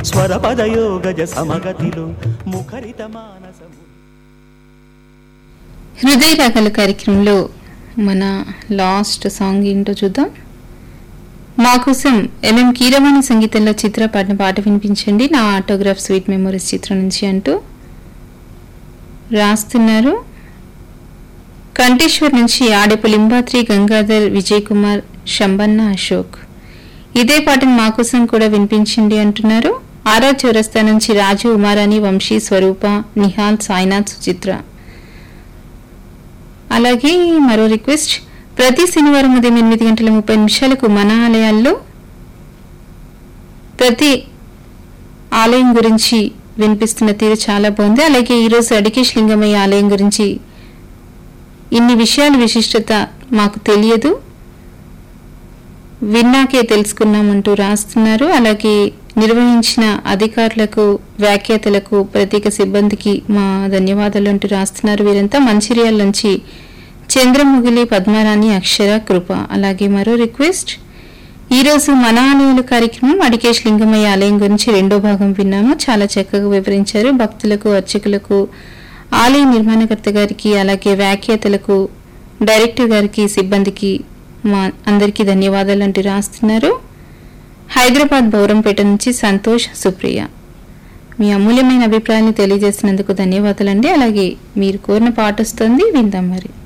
స్వరపదయోగజ సమగతిలో ముఖరిత మానసము హృదయ రాగల కార్యక్రమంలో మన లాస్ట్ సాంగ్ ఏంటో చూద్దాం మా కోసం ఎంఎం కీరవాణి సంగీతంలో చిత్ర పాడిన పాట వినిపించండి నా ఆటోగ్రాఫ్ స్వీట్ మెమోరీస్ చిత్రం నుంచి అంటూ రాస్తున్నారు కంటేశ్వర్ నుంచి ఆడపు లింబాత్రి గంగాధర్ విజయ్ కుమార్ శంబన్న అశోక్ ఇదే పాటను మా కోసం కూడా వినిపించండి అంటున్నారు ఆరా చౌరస్తా నుంచి రాజు ఉమారాణి వంశీ స్వరూప నిహాల్ సాయినాథ్ సుచిత్ర అలాగే మరో రిక్వెస్ట్ ప్రతి శనివారం ఉదయం ఎనిమిది గంటల ముప్పై నిమిషాలకు మన ఆలయాల్లో ప్రతి ఆలయం గురించి వినిపిస్తున్న తీరు చాలా బాగుంది అలాగే ఈరోజు అడికేష్ లింగమయ్య ఆలయం గురించి ఇన్ని విషయాల విశిష్టత మాకు తెలియదు విన్నాకే తెలుసుకున్నామంటూ రాస్తున్నారు అలాగే నిర్వహించిన అధికారులకు వ్యాఖ్యాతలకు ప్రత్యేక సిబ్బందికి మా ధన్యవాదాలు అంటూ రాస్తున్నారు వీరంతా మంచిర్యాల నుంచి చంద్రముగిలి పద్మారాణి అక్షర కృప అలాగే మరో రిక్వెస్ట్ ఈరోజు మన ఆలయాల కార్యక్రమం అడికేష్ లింగమయ్య ఆలయం గురించి రెండో భాగం విన్నాము చాలా చక్కగా వివరించారు భక్తులకు అర్చకులకు ఆలయ నిర్మాణకర్త గారికి అలాగే వ్యాఖ్యాతలకు డైరెక్టర్ గారికి సిబ్బందికి మా అందరికీ ధన్యవాదాలు అంటూ రాస్తున్నారు హైదరాబాద్ బౌరంపేట నుంచి సంతోష్ సుప్రియ మీ అమూల్యమైన అభిప్రాయాన్ని తెలియజేసినందుకు ధన్యవాదాలండి అలాగే మీరు కోరిన పాట వస్తుంది విందాం మరి